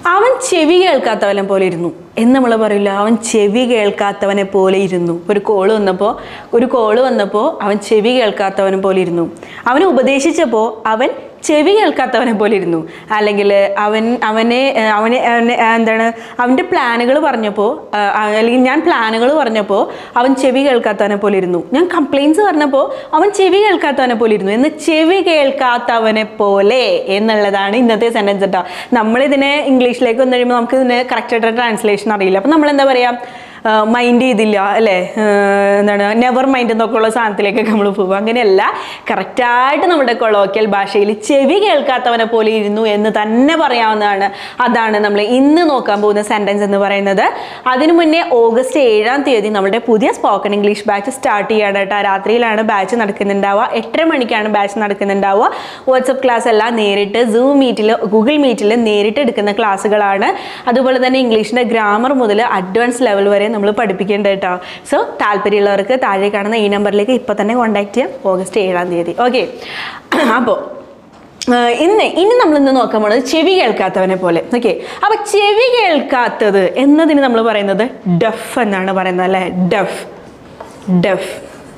അവൻ ചെവി കേൾക്കാത്തവനെ പോലെ ഇരുന്നു എന്ന് നമ്മൾ പറയില്ല അവൻ ചെവി കേൾക്കാത്തവനെ പോലെ ഇരുന്നു ഒരു കോള് വന്നപ്പോൾ ഒരു കോള് വന്നപ്പോൾ അവൻ ചെവി കേൾക്കാത്തവനെ പോലെ ഇരുന്നു അവനെ ഉപദേശിച്ചപ്പോൾ അവൻ ചെവി കേൾക്കാത്തവനെ പോലെ ഇരുന്നു അല്ലെങ്കിൽ അവൻ അവനെ ഏർ അവനെ അവനെ ഏർ എന്താണ് അവൻ്റെ പ്ലാനുകൾ പറഞ്ഞപ്പോൾ ഏർ അല്ലെങ്കിൽ ഞാൻ പ്ലാനുകൾ പറഞ്ഞപ്പോൾ അവൻ ചെവി കേൾക്കാത്തവനെ പോലെ ഇരുന്നു ഞാൻ കംപ്ലയിൻസ് പറഞ്ഞപ്പോൾ അവൻ ചെവി കേൾക്കാത്തവനെ പോലെ ഇരുന്നു എന്ന് ചെവി കേൾക്കാത്തവനെ പോലെ എന്നുള്ളതാണ് ഇന്നത്തെ സെൻറ്റൻസ് കേട്ടോ നമ്മളിതിനെ ഇംഗ്ലീഷിലേക്ക് വന്നു കഴിയുമ്പോൾ നമുക്ക് ഇതിന് കറക്റ്റായിട്ട് ട്രാൻസ്ലേഷൻ അറിയില്ല അപ്പം നമ്മൾ എന്താ പറയുക മൈൻഡ് ചെയ്തില്ല അല്ലേ ഏർ എന്താണ് നെവർ മൈൻഡ് എന്നൊക്കെ ഉള്ള സാധനത്തിലേക്കൊക്കെ നമ്മൾ പോകും അങ്ങനെയല്ല കറക്റ്റായിട്ട് നമ്മുടെ കൊളോക്കിയൽ ഭാഷയിൽ ചെവി കേൾക്കാത്തവനെ പോലെ ഇരുന്നു എന്ന് തന്നെ പറയാവുന്നതാണ് അതാണ് നമ്മൾ ഇന്ന് നോക്കാൻ പോകുന്ന സെൻറ്റൻസ് എന്ന് പറയുന്നത് അതിനു മുന്നേ ഓഗസ്റ്റ് ഏഴാം തീയതി നമ്മുടെ പുതിയ സ്പോക്കൺ ഇംഗ്ലീഷ് ബാച്ച് സ്റ്റാർട്ട് ചെയ്യാണ് കേട്ടോ രാത്രിയിലാണ് ബാച്ച് നടക്കുന്നുണ്ടാവുക എട്ടര മണിക്കാണ് ബാച്ച് നടക്കുന്നുണ്ടാവുക വാട്സപ്പ് ക്ലാസ് എല്ലാം നേരിട്ട് സൂം മീറ്റിൽ ഗൂഗിൾ മീറ്റിൽ നേരിട്ട് എടുക്കുന്ന ക്ലാസ്സുകളാണ് അതുപോലെ തന്നെ ഇംഗ്ലീഷിൻ്റെ ഗ്രാമർ മുതൽ അഡ്വാൻസ് ലെവൽ വരെ നമ്മൾ പഠിപ്പിക്കേണ്ടത് കേട്ടോ സോ താല്പര്യമുള്ളവർക്ക് താഴെ കാണുന്ന ഈ നമ്പറിലേക്ക് ഇപ്പോൾ തന്നെ കോൺടാക്ട് ചെയ്യാം ഓഗസ്റ്റ് ഏഴാം തീയതി ഓക്കെ അപ്പോൾ ഇന്ന് ഇനി നമ്മൾ ഇന്ന് നോക്കാൻ പോണത് ചെവി കേൾക്കാത്തവനെ പോലെ ഓക്കെ അപ്പൊ ചെവി കേൾക്കാത്തത് എന്നതിന് നമ്മൾ പറയുന്നത് ഡഫ് എന്നാണ് പറയുന്നത് അല്ലേ ഡഫ് ഡഫ്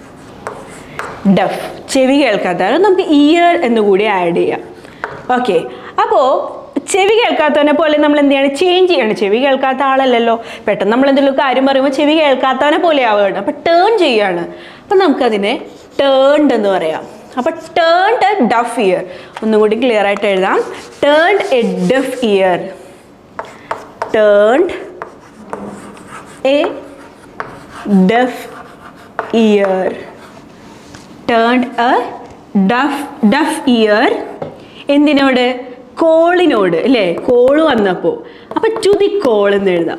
ഡഫ് ചെവി കേൾക്കാത്ത അത് നമുക്ക് ഇയർ എന്ന് കൂടി ആഡ് ചെയ്യാം ഓക്കെ അപ്പോൾ ചെവി കേൾക്കാത്തവനെ പോലെ നമ്മൾ എന്ത് ചെയ്യണം ചേഞ്ച് ചെയ്യണം ചെവി കേൾക്കാത്ത ആളല്ലല്ലോ പെട്ടെന്ന് നമ്മൾ എന്തെങ്കിലും കാര്യം പറയുമ്പോൾ ചെവി കേൾക്കാത്തവനെ പോലെ ആവുകയാണ് അപ്പം ടേൺ ചെയ്യാണ് അപ്പം നമുക്കതിനെ ടേൺഡ് എന്ന് പറയാം അപ്പം ടേൺഡ് എ ഡഫ് ഇയർ ഒന്നും കൂടി ക്ലിയർ ആയിട്ട് എഴുതാം turned a deaf ear turned a deaf ear turned a deaf deaf ear എന്തിനോട് കോളിനോട് അല്ലേ കോള് വന്നപ്പോൾ അപ്പൊ ടു ദി കോൾ എന്ന് എഴുതാം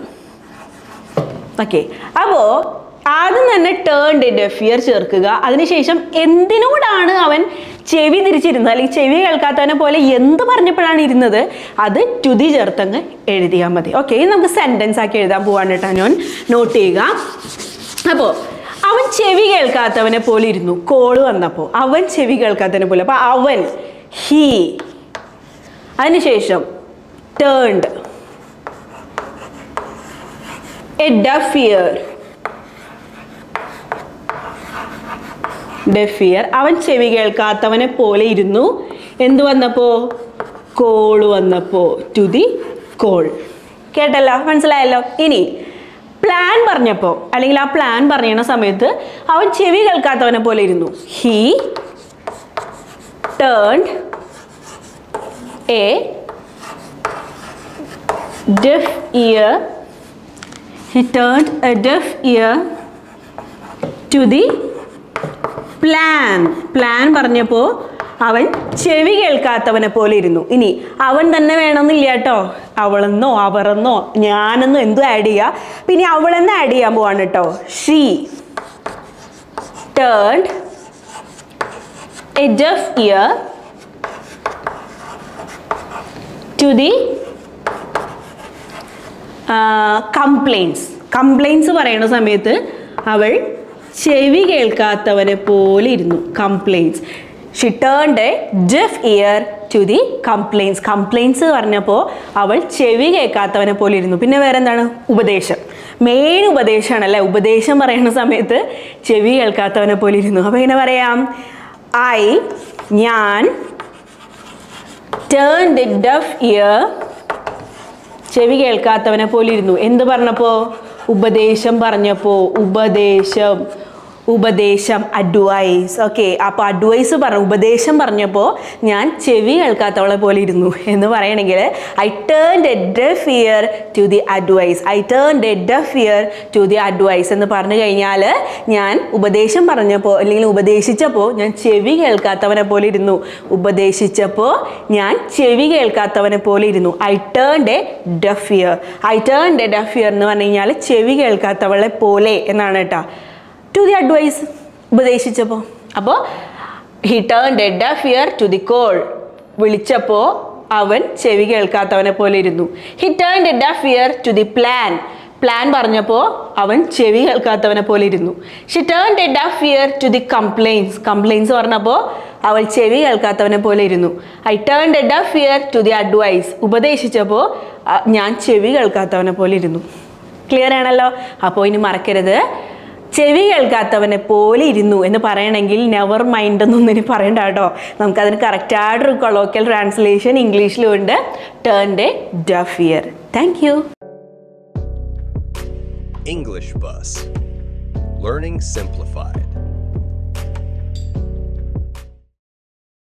ഓക്കെ അപ്പോൾ ആദ്യം തന്നെ ടേൺഡ് ഡെഫ് ഇയർ ചേർക്കുക അതിനുശേഷം എന്തിനോടാണ് അവൻ ചെവി തിരിച്ചിരുന്നത് അല്ലെങ്കിൽ ചെവി കേൾക്കാത്തവനെ പോലെ എന്ത് പറഞ്ഞപ്പോഴാണ് ഇരുന്നത് അത് ടുതി ചേർത്തങ്ങ് എഴുതിയാൽ മതി ഓക്കെ ഇനി നമുക്ക് സെൻറ്റൻസ് ആക്കി എഴുതാൻ പോവാണ് കേട്ടോ ഞാൻ നോട്ട് ചെയ്യുക അപ്പോൾ അവൻ ചെവി കേൾക്കാത്തവനെ പോലെ ഇരുന്നു കോള് വന്നപ്പോൾ അവൻ ചെവി കേൾക്കാത്തവനെ പോലെ അപ്പോൾ അവൻ ഹീ അതിനുശേഷം turned a deaf ear deaf ear അവൻ ചെവി കേൾക്കാത്തവനെ പോലെ ഇരുന്നു എന്ത് വന്നപ്പോ കോള് വന്നപ്പോ ടു ദി കോൾ കേട്ടല്ലോ മനസ്സിലായല്ലോ ഇനി പ്ലാൻ പറഞ്ഞപ്പോൾ അല്ലെങ്കിൽ ആ പ്ലാൻ പറയുന്ന സമയത്ത് അവൻ ചെവി കേൾക്കാത്തവനെ പോലെ ഇരുന്നു he turned a deaf ear he turned a deaf ear to the plan plan പറഞ്ഞപ്പോൾ അവൻ ചെവി കേൾക്കാത്തവനെ പോലെ ഇരുന്നു ഇനി അവൻ തന്നെ വേണമെന്നില്ല കേട്ടോ അവളെന്നോ അവരെന്നോ ഞാനെന്നോ എന്തും ആഡ് ചെയ്യുക പിന്നെ അവളെന്ന് ആഡ് ചെയ്യാൻ പോവാണ് കേട്ടോ she turned a deaf ear to the complaints complaints പറയുന്ന സമയത്ത് അവൾ ചെവി കേൾക്കാത്തവനെ പോലെ ഇരുന്നു complaints she turned a deaf ear to the complaints complaints പറഞ്ഞപ്പോൾ അവൾ ചെവി കേൾക്കാത്തവനെ പോലെ ഇരുന്നു പിന്നെ വേറെ എന്താണ് ഉപദേശം മെയിൻ ഉപദേശമാണ് അല്ലേ ഉപദേശം പറയുന്ന സമയത്ത് ചെവി കേൾക്കാത്തവനെ പോലെ ഇരുന്നു അപ്പോൾ എങ്ങനെ പറയാം ഐ ഞാൻ ടേൺ ദി ഡഫ് ഇയർ ചെവി കേൾക്കാത്തവനെ പോലെ ഇരുന്നു എന്ത് പറഞ്ഞപ്പോ ഉപദേശം പറഞ്ഞപ്പോ ഉപദേശം ഉപദേശം അഡ്വൈസ് ഓക്കെ അപ്പോൾ അഡ്വൈസ് പറ ഉപദേശം പറഞ്ഞപ്പോൾ ഞാൻ ചെവി കേൾക്കാത്തവളെ പോലെ ഇരുന്നു എന്ന് പറയണമെങ്കിൽ I turn a deaf ear to the advice I turn a deaf ear to the advice എന്ന് പറഞ്ഞു കഴിഞ്ഞാൽ ഞാൻ ഉപദേശം പറഞ്ഞപ്പോൾ അല്ലെങ്കിൽ ഉപദേശിച്ചപ്പോൾ ഞാൻ ചെവി കേൾക്കാത്തവനെ പോലെ ഇരുന്നു ഉപദേശിച്ചപ്പോൾ ഞാൻ ചെവി കേൾക്കാത്തവനെ പോലെ ഇരുന്നു I turn a deaf ear I turn a deaf ear എന്ന് പറഞ്ഞു കഴിഞ്ഞാൽ ചെവി കേൾക്കാത്തവളെ പോലെ എന്നാണ് കേട്ടോ ടു ദി അഡ്വൈസ് ഉപദേശിച്ചപ്പോൾ അപ്പോൾ he turn a deaf ear to the call വിളിച്ചപ്പോൾ അവൻ ചെവി കേൾക്കാത്തവനെ പോലെ ഇരുന്നു he turn a deaf ear to the plan plan പറഞ്ഞപ്പോൾ അവൻ ചെവി കേൾക്കാത്തവനെ പോലെ ഇരുന്നു she turn a deaf ear to the complaints complaints പറഞ്ഞപ്പോൾ അവൾ ചെവി കേൾക്കാത്തവനെ പോലെ ഇരുന്നു I turn a deaf ear to the advice ഉപദേശിച്ചപ്പോൾ അ, ഞാൻ ചെവി കേൾക്കാത്തവനെ പോലെ ഇരുന്നു ക്ലിയർ ആണല്ലോ അപ്പോൾ ഇനി മറക്കരുത് ചെവി കേൾക്കാത്തവനെ പോലെ ഇരുന്നു എന്ന് പറയണമെങ്കിൽ നെവർ മൈൻഡ് എന്നൊന്നും ഇനി പറയണ്ട കേട്ടോ നമുക്കതിന് കറക്റ്റായിട്ടൊരു കൊളോക്കൽ ട്രാൻസ്ലേഷൻ ഇംഗ്ലീഷിലും ഉണ്ട് turn a deaf ear thank you English Bus. Learning Simplified.